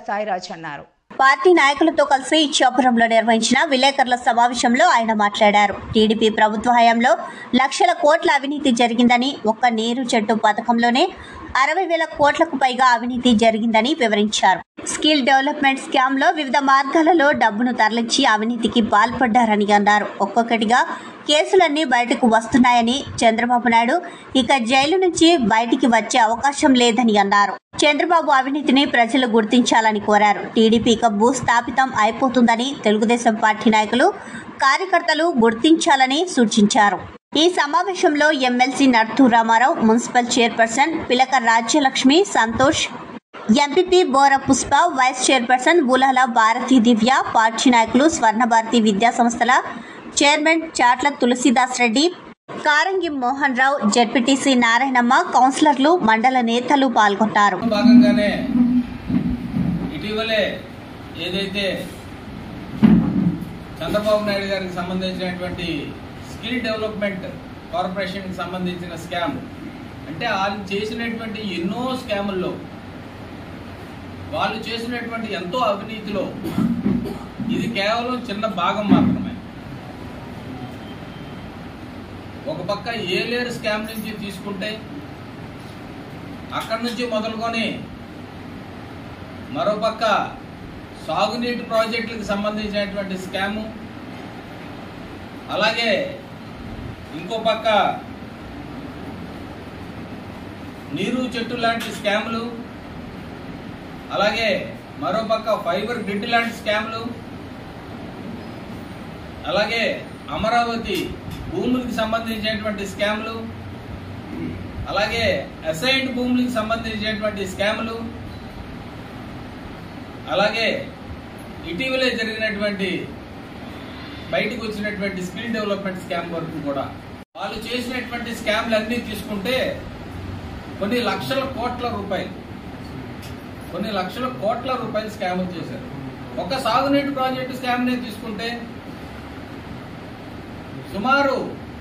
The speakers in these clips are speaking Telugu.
సాయిరాజ్ అన్నారు పార్టీ నాయకులతో కలిసి ఇచ్చాపురంలో నిర్వహించిన విలేకరుల సమావేశంలో ఆయన మాట్లాడారు టీడీపీ ప్రభుత్వ హయాంలో లక్షల కోట్ల అవినీతి జరిగిందని ఒక్క నీరు చెట్టు పథకంలోనే అరవై వేల కోట్లకు పైగా అవినీతి జరిగిందని వివరించారు స్కిల్ డెవలప్మెంట్ స్కామ్ లో వివిధ మార్గాలలో డబ్బును తరలించి అవినీతికి పాల్పడ్డారని అన్నారు ఒక్కొక్కటిగా కేసులన్నీ బయటకు వస్తున్నాయని చంద్రబాబు నాయుడు ఇక జైలు నుంచి బయటికి వచ్చే అవకాశం లేదని అన్నారు చంద్రబాబు అవినీతిని ప్రజలు గుర్తించాలని కోరారు టీడీపీ ఇక భూస్థాపితం అయిపోతుందని తెలుగుదేశం పార్టీ నాయకులు కార్యకర్తలు గుర్తించాలని సూచించారు ఈ సమావేశంలో MLC Narthu Ramarao municipal chairperson Pilaka Rajyalakshmi Santosh MPP Bora Pushpa vice chairperson Bulala Bharati Divya party నాయకులు స్వర్ణభారతి విద్యా సంస్థల చైర్మన్ చాట్ల తులసీదాస్ రెడ్డి కారంగి మోహన్ రావు జెడ్పీటీసీ నారాయణమ్మ కౌన్సిలర్లు మండల నేతలు పాల్గొన్నారు భాగంగానే ఇటీవలే ఏదైతే చంద్రబాబు నాయుడు గారికి సంబంధించినటువంటి స్కిల్ డెవలప్మెంట్ కార్పొరేషన్కి సంబంధించిన స్కామ్ అంటే వాళ్ళు చేసినటువంటి ఎన్నో స్కాముల్లో వాళ్ళు చేసినటువంటి ఎంతో అవినీతిలో ఇది కేవలం చిన్న భాగం మాత్రమే ఒక పక్క ఏలేరు స్కామ్ నుంచి తీసుకుంటే అక్కడి నుంచి మొదలుకొని మరోపక్క సాగునీటి ప్రాజెక్టులకు సంబంధించినటువంటి స్కాము అలాగే ఇంకో పక్క నీరు చెట్టు లాంటి స్కాములు అలాగే మరోపక్క ఫైబర్ గ్రిడ్ లాంటి స్కాములు అలాగే అమరావతి భూములకు సంబంధించినటువంటి స్కాములు అలాగే అసైన్డ్ భూములకు సంబంధించినటువంటి స్కాములు అలాగే ఇటీవలే జరిగినటువంటి బయటకు వచ్చినటువంటి స్కిల్ డెవలప్మెంట్ స్కామ్ వరకు కూడా వాళ్ళు చేసినటువంటి స్కామ్లు అన్నీ తీసుకుంటే కొన్ని లక్షల కోట్ల రూపాయలు కొన్ని లక్షల కోట్ల రూపాయలు స్కామ్ చేశారు ఒక సాగునీటి ప్రాజెక్టు స్కామ్నే తీసుకుంటే సుమారు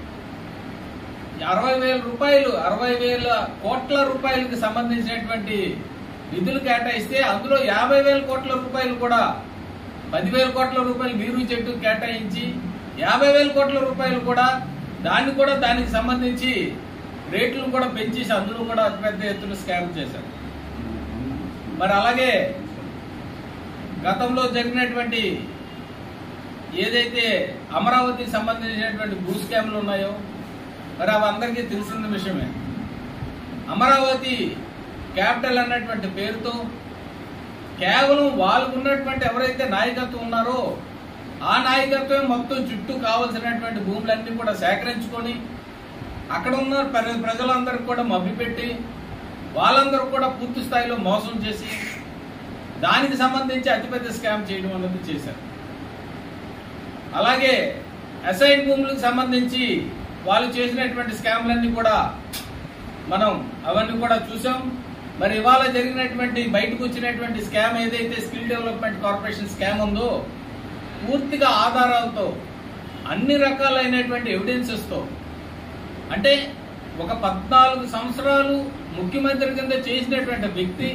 అరవై వేల రూపాయలు అరవై వేల కోట్ల రూపాయలకు సంబంధించినటువంటి నిధులు కేటాయిస్తే అందులో యాభై వేల కోట్ల రూపాయలు కూడా పదివేల కోట్ల రూపాయలు నీరు చెట్టు కేటాయించి యాభై వేల కోట్ల రూపాయలు కూడా దాన్ని కూడా దానికి సంబంధించి రేట్లు కూడా పెంచేసి అందులో కూడా అతిపెద్ద ఎత్తున స్కామ్ చేశారు మరి అలాగే గతంలో జరిగినటువంటి ఏదైతే అమరావతికి సంబంధించినటువంటి భూ స్కామ్లు ఉన్నాయో మరి అవి అందరికీ తెలిసిన విషయమే అమరావతి క్యాపిటల్ అన్నటువంటి పేరుతో కేవలం వాళ్ళకు ఉన్నటువంటి ఎవరైతే నాయకత్వం ఉన్నారో ఆ నాయకత్వం మొత్తం చుట్టూ కావలసినటువంటి భూములన్నీ కూడా సేకరించుకొని అక్కడ ఉన్న ప్ర- ప్రజలందరికీ కూడా మభ్యపెట్టి వాళ్ళందరూ కూడా పూర్తి స్థాయిలో మోసం చేసి దానికి సంబంధించి అతిపెద్ద స్కామ్ చేయడం అనేది చేశారు అలాగే అసైన్ భూములకు సంబంధించి వాళ్ళు చేసినటువంటి స్కామ్లన్నీ కూడా మనం అవన్నీ కూడా చూసాం మరి ఇవాళ జరిగినటువంటి బయటకు వచ్చినటువంటి స్కామ్ ఏదైతే స్కిల్ డెవలప్మెంట్ కార్పొరేషన్ స్కామ్ ఉందో పూర్తిగా ఆధారాలతో అన్ని రకాలైనటువంటి ఎవిడెన్సెస్తో అంటే ఒక పద్నాలుగు సంవత్సరాలు ముఖ్యమంత్రి కింద చేసినటువంటి వ్యక్తి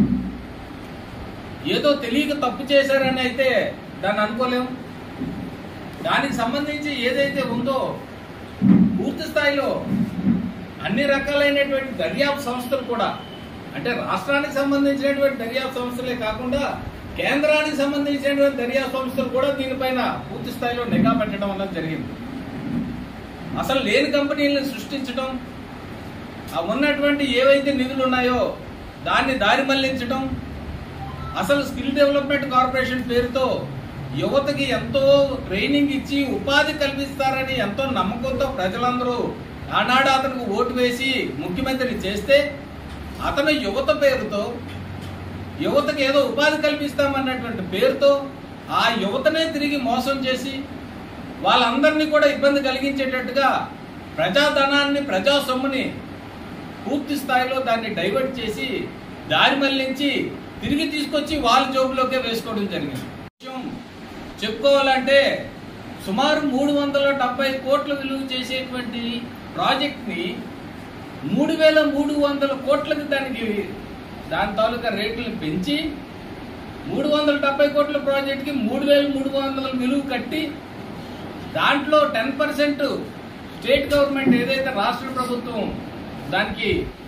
ఏదో తెలియక తప్పు చేశారని అయితే దాన్ని అనుకోలేం దానికి సంబంధించి ఏదైతే ఉందో పూర్తి స్థాయిలో అన్ని రకాలైనటువంటి దర్యాప్తు సంస్థలు కూడా అంటే రాష్ట్రానికి సంబంధించినటువంటి దర్యాప్తు సంస్థలే కాకుండా కేంద్రానికి సంబంధించినటువంటి దర్యాప్తు సంస్థలు కూడా దీనిపైన పూర్తి స్థాయిలో నిఘా పెట్టడం అన్నది జరిగింది అసలు లేని కంపెనీలను సృష్టించడం ఆ ఉన్నటువంటి ఏవైతే నిధులు ఉన్నాయో దాన్ని దారి మళ్లించడం అసలు స్కిల్ డెవలప్మెంట్ కార్పొరేషన్ పేరుతో యువతకి ఎంతో ట్రైనింగ్ ఇచ్చి ఉపాధి కల్పిస్తారని ఎంతో నమ్మకంతో ప్రజలందరూ ఆనాడు అతనికి ఓటు వేసి ముఖ్యమంత్రి చేస్తే అతను యువత పేరుతో యువతకి ఏదో ఉపాధి కల్పిస్తామన్నటువంటి పేరుతో ఆ యువతనే తిరిగి మోసం చేసి వాళ్ళందరినీ కూడా ఇబ్బంది కలిగించేటట్టుగా ప్రజాధనాన్ని ప్రజా సొమ్ముని పూర్తి స్థాయిలో దాన్ని డైవర్ట్ చేసి దారి మళ్లించి తిరిగి తీసుకొచ్చి వాళ్ళ జోబులోకే వేసుకోవడం జరిగింది విషయం చెప్పుకోవాలంటే సుమారు మూడు వందల డెబ్బై కోట్ల విలువ చేసేటువంటి ప్రాజెక్ట్ని మూడు వేల మూడు వందల కోట్లకి దానికి దాని తాలూకా రేట్లను పెంచి మూడు వందల డెబ్బై కోట్ల ప్రాజెక్ట్కి మూడు వేల మూడు వందల విలువ కట్టి దాంట్లో టెన్ పర్సెంట్ స్టేట్ గవర్నమెంట్ ఏదైతే రాష్ట్ర ప్రభుత్వం దానికి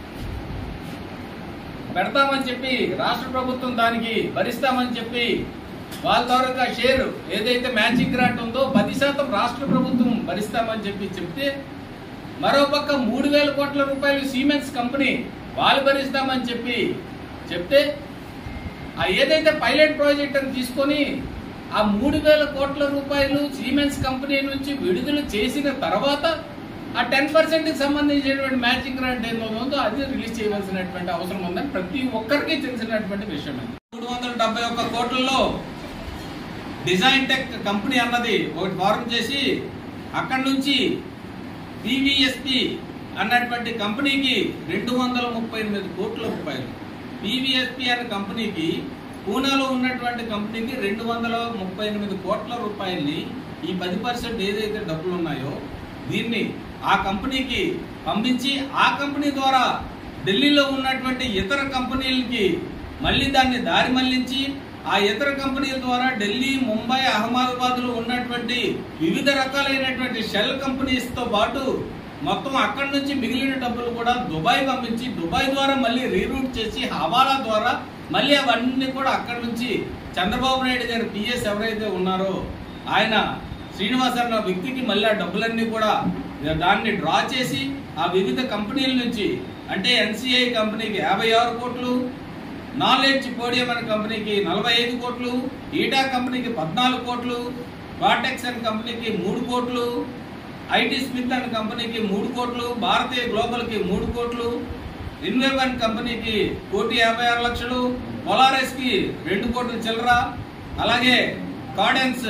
పెడతామని చెప్పి రాష్ట్ర ప్రభుత్వం దానికి భరిస్తామని చెప్పి వాళ్ళ తాలూకా షేర్ ఏదైతే మ్యాచింగ్ గ్రాంట్ ఉందో పది శాతం రాష్ట్ర ప్రభుత్వం భరిస్తామని చెప్పి చెప్తే మరోపక్క మూడు వేల కోట్ల రూపాయలు సిమెంట్స్ కంపెనీ వాళ్ళు భరిస్తామని చెప్పి చెప్తే ఆ ఏదైతే పైలట్ ప్రాజెక్ట్ అని తీసుకొని ఆ మూడు వేల కోట్ల రూపాయలు సిమెంట్స్ కంపెనీ నుంచి విడుదల చేసిన తర్వాత ఆ టెన్ పర్సెంట్ కి సంబంధించినటువంటి మ్యాచింగ్ గ్రాంట్ ఏదో ఉందో అది రిలీజ్ చేయవలసినటువంటి అవసరం ఉందని ప్రతి ఒక్కరికి తెలిసినటువంటి విషయమే మూడు వందల డెబ్బై ఒక్క కోట్లలో డిజైన్ టెక్ కంపెనీ అన్నది ఒకటి ఫార్మ్ చేసి అక్కడి నుంచి పివిఎస్పి అన్నటువంటి కంపెనీకి రెండు వందల ముప్పై ఎనిమిది కోట్ల రూపాయలు పివిఎస్పి అనే కంపెనీకి పూనాలో ఉన్నటువంటి కంపెనీకి రెండు వందల ముప్పై ఎనిమిది కోట్ల రూపాయల్ని ఈ పది పర్సెంట్ ఏదైతే డబ్బులు ఉన్నాయో దీన్ని ఆ కంపెనీకి పంపించి ఆ కంపెనీ ద్వారా ఢిల్లీలో ఉన్నటువంటి ఇతర కంపెనీలకి మళ్ళీ దాన్ని దారి మళ్లించి ఆ ఇతర కంపెనీల ద్వారా ఢిల్లీ ముంబై అహ్మదాబాద్ లో ఉన్నటువంటి వివిధ రకాలైనటువంటి షెల్ కంపెనీస్ తో పాటు మొత్తం అక్కడి నుంచి మిగిలిన డబ్బులు కూడా దుబాయ్ పంపించి దుబాయ్ ద్వారా మళ్ళీ రీరూట్ చేసి హవాలా ద్వారా మళ్ళీ అవన్నీ కూడా అక్కడి నుంచి చంద్రబాబు నాయుడు గారి పిఎస్ ఎవరైతే ఉన్నారో ఆయన శ్రీనివాస్ అన్న వ్యక్తికి మళ్ళీ ఆ డబ్బులన్నీ కూడా దాన్ని డ్రా చేసి ఆ వివిధ కంపెనీల నుంచి అంటే ఎన్సిఐ కంపెనీకి యాభై ఆరు కోట్లు నాలెడ్జ్ పోడియం అనే కంపెనీకి నలభై ఐదు కోట్లు ఈటా కంపెనీకి పద్నాలుగు కోట్లు వాటెక్స్ అనే కంపెనీకి మూడు కోట్లు ఐటీ స్మిత్ అనే కంపెనీకి మూడు కోట్లు భారతీయ గ్లోబల్కి మూడు కోట్లు ఇన్వేవ్ అనే కంపెనీకి కోటి యాభై ఆరు లక్షలు పొలారెస్ కి రెండు కోట్ల చిల్లర అలాగే కార్డెన్స్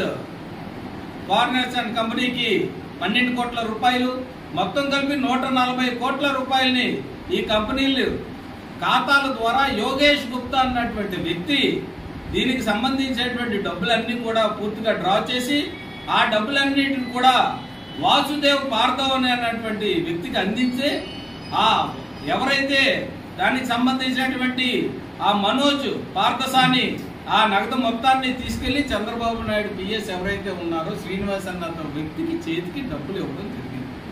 ఫారినర్స్ అండ్ కంపెనీకి పన్నెండు కోట్ల రూపాయలు మొత్తం కలిపి నూట నలభై కోట్ల రూపాయలని ఈ కంపెనీలు ఖాతాల ద్వారా యోగేష్ గుప్తా అన్నటువంటి వ్యక్తి దీనికి సంబంధించినటువంటి డబ్బులన్నీ కూడా పూర్తిగా డ్రా చేసి ఆ డబ్బులన్నిటిని కూడా వాసుదేవ్ భార్గవ్ అనే అన్నటువంటి వ్యక్తికి అందించి ఆ ఎవరైతే దానికి సంబంధించినటువంటి ఆ మనోజ్ పార్థసాని ఆ నగదు మొత్తాన్ని తీసుకెళ్లి చంద్రబాబు నాయుడు పిఎస్ ఎవరైతే ఉన్నారో శ్రీనివాస్ అన్న వ్యక్తికి చేతికి డబ్బులు ఇవ్వడం జరిగింది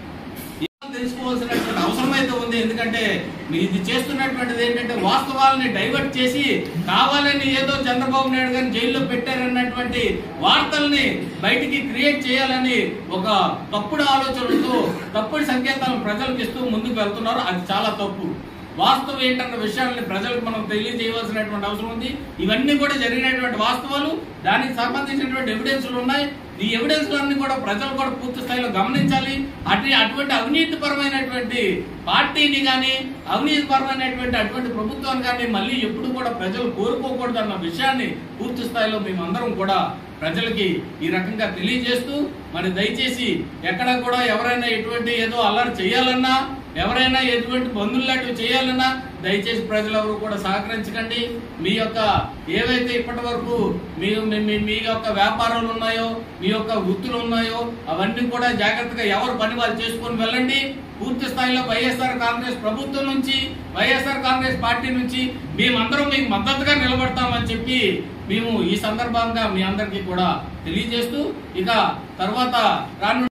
ఏమో తెలుసుకోవాల్సినటువంటి అవసరం అయితే ఉంది ఎందుకంటే మీరు ఇది చేస్తున్నటువంటిది ఏంటంటే వాస్తవాలని డైవర్ట్ చేసి కావాలని ఏదో చంద్రబాబు నాయుడు గారిని జైల్లో పెట్టారన్నటువంటి వార్తల్ని బయటికి క్రియేట్ చేయాలని ఒక తప్పుడు ఆలోచనలతో తప్పుడు సంకేతాలను ప్రజలకు ఇస్తూ ముందుకు వెళ్తున్నారు అది చాలా తప్పు వాస్తవం ఏంటన్న విషయాన్ని ప్రజలకు మనం తెలియజేయవలసినటువంటి అవసరం ఉంది ఇవన్నీ కూడా జరిగినటువంటి వాస్తవాలు దానికి సంబంధించినటువంటి ఎవిడెన్స్లు ఉన్నాయి ఈ ఎవిడెన్స్ అన్ని కూడా ప్రజలు కూడా పూర్తి స్థాయిలో గమనించాలి అటు అటువంటి అవినీతిపరమైనటువంటి పార్టీని కానీ అవినీతిపరమైనటువంటి అటువంటి ప్రభుత్వాన్ని కానీ మళ్ళీ ఎప్పుడు కూడా ప్రజలు కోరుకోకూడదు అన్న విషయాన్ని పూర్తి స్థాయిలో మేమందరం కూడా ప్రజలకి ఈ రకంగా తెలియజేస్తూ మరి దయచేసి ఎక్కడ కూడా ఎవరైనా ఎటువంటి ఏదో అల్లరి చేయాలన్నా ఎవరైనా ఎటువంటి బంధువులు లాంటివి చేయాలన్నా దయచేసి ప్రజలెవరు కూడా సహకరించకండి మీ యొక్క ఏవైతే ఇప్పటి వరకు మీ మీ- మీ- మీ యొక్క వ్యాపారాలు ఉన్నాయో మీ యొక్క వృత్తులు ఉన్నాయో అవన్నీ కూడా జాగ్రత్తగా ఎవరు పని వాళ్ళు చేసుకొని వెళ్ళండి పూర్తి స్థాయిలో వైఎస్ఆర్ కాంగ్రెస్ ప్రభుత్వం నుంచి వైఎస్ఆర్ కాంగ్రెస్ పార్టీ నుంచి మేమందరం మీకు మద్దతుగా నిలబడతామని చెప్పి మేము ఈ సందర్భంగా మీ అందరికీ కూడా తెలియజేస్తూ ఇక తర్వాత రాను